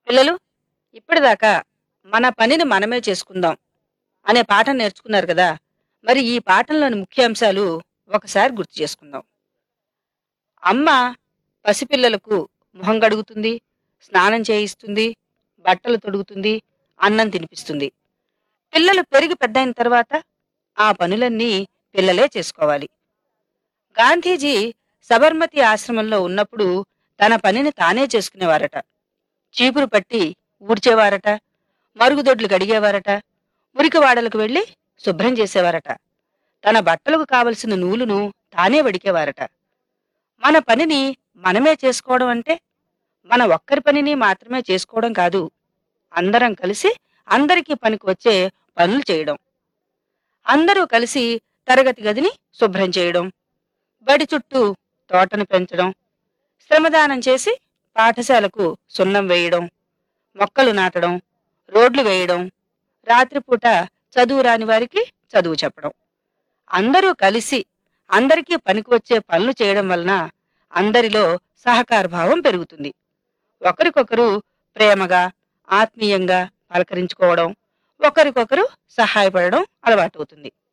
పిల్లలు ఇప్పటిదాకా మన పనిని మనమే చేసుకుందాం అనే పాఠం నేర్చుకున్నారు కదా మరి ఈ పాఠంలోని ముఖ్యాంశాలు ఒకసారి గుర్తు చేసుకుందాం అమ్మ పసిపిల్లలకు మొహం కడుగుతుంది స్నానం చేయిస్తుంది బట్టలు తొడుగుతుంది అన్నం తినిపిస్తుంది పిల్లలు పెరిగి పెద్దయిన తర్వాత ఆ పనులన్నీ పిల్లలే చేసుకోవాలి గాంధీజీ సబర్మతి ఆశ్రమంలో ఉన్నప్పుడు తన పనిని తానే చేసుకునేవారట చీపురు పట్టి ఊడ్చేవారట మరుగుదొడ్లు గడిగేవారట మురికివాడలకు వెళ్లి శుభ్రం చేసేవారట తన బట్టలకు కావలసిన నూలును తానే వడికేవారట మన పనిని మనమే చేసుకోవడం అంటే మన ఒక్కరి పనిని మాత్రమే చేసుకోవడం కాదు అందరం కలిసి అందరికీ పనికి వచ్చే పనులు చేయడం అందరూ కలిసి తరగతి గదిని శుభ్రం చేయడం బడి చుట్టూ తోటను పెంచడం శ్రమదానం చేసి పాఠశాలకు సున్నం వేయడం మొక్కలు నాటడం రోడ్లు వేయడం రాత్రిపూట చదువు రాని వారికి చదువు చెప్పడం అందరూ కలిసి అందరికీ పనికి వచ్చే పనులు చేయడం వలన అందరిలో సహకార భావం పెరుగుతుంది ఒకరికొకరు ప్రేమగా ఆత్మీయంగా పలకరించుకోవడం ఒకరికొకరు సహాయపడడం అలవాటవుతుంది